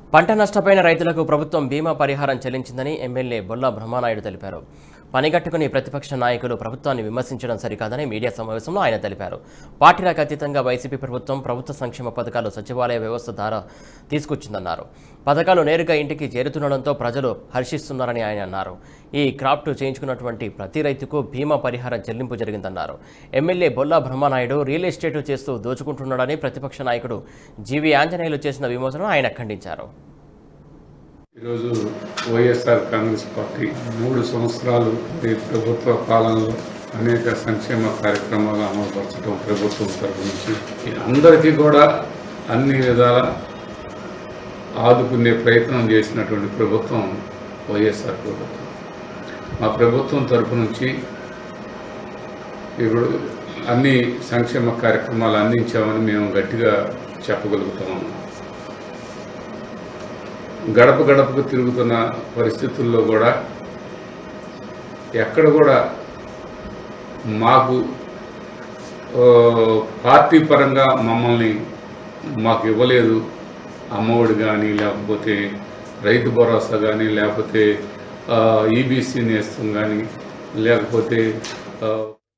పంట నష్టపోయిన రైతులకు ప్రభుత్వం బీమా పరిహారం చెల్లించిందని ఎమ్మెల్యే బొల్లా బ్రహ్మానాయుడు తెలిపారు పనిగట్టుకుని ప్రతిపక్ష నాయకులు ప్రభుత్వాన్ని విమర్శించడం సరికాదని మీడియా సమావేశంలో ఆయన తెలిపారు పార్టీలకు అతీతంగా వైసీపీ ప్రభుత్వం ప్రభుత్వ సంక్షేమ పథకాలు సచివాలయ వ్యవస్థ ద్వారా తీసుకొచ్చిందన్నారు పథకాలు నేరుగా ఇంటికి చేరుతుండడంతో ప్రజలు హర్షిస్తున్నారని ఆయన అన్నారు ఈ క్రాఫ్ట్ చేయించుకున్నటువంటి ప్రతి రైతుకు బీమా పరిహారం చెల్లింపు జరిగిందన్నారు MLA Bolla Brahmanaidu real estate చేస్తూ దోచుకుంటున్నాడని ప్రతిపక్ష నాయకుడు జీవీ ఆంజనేయులు చేసిన విమర్శను ఆయన ఖండించారు ఈరోజు వైఎస్ఆర్ కాంగ్రెస్ పార్టీ మూడు సంవత్సరాలు ఈ ప్రభుత్వ పాలనలో అనేక సంక్షేమ కార్యక్రమాలు అమలుపరచడం ప్రభుత్వం తరపు నుంచి అందరికీ కూడా అన్ని విధాల ఆదుకునే ప్రయత్నం చేసినటువంటి ప్రభుత్వం వైఎస్ఆర్ ప్రభుత్వం మా ప్రభుత్వం తరపు నుంచి ఇప్పుడు అన్ని సంక్షేమ కార్యక్రమాలు అందించామని మేము గట్టిగా చెప్పగలుగుతాము గడప గడపకు తిరుగుతున్న పరిస్థితుల్లో కూడా ఎక్కడ కూడా మాకు ఆ, పార్టీ పరంగా మమ్మల్ని మాకు ఇవ్వలేదు అమ్మఒడి కానీ లేకపోతే రైతు భరోసా కానీ లేకపోతే ఈబీసీ నేస్తం కానీ లేకపోతే ఆ,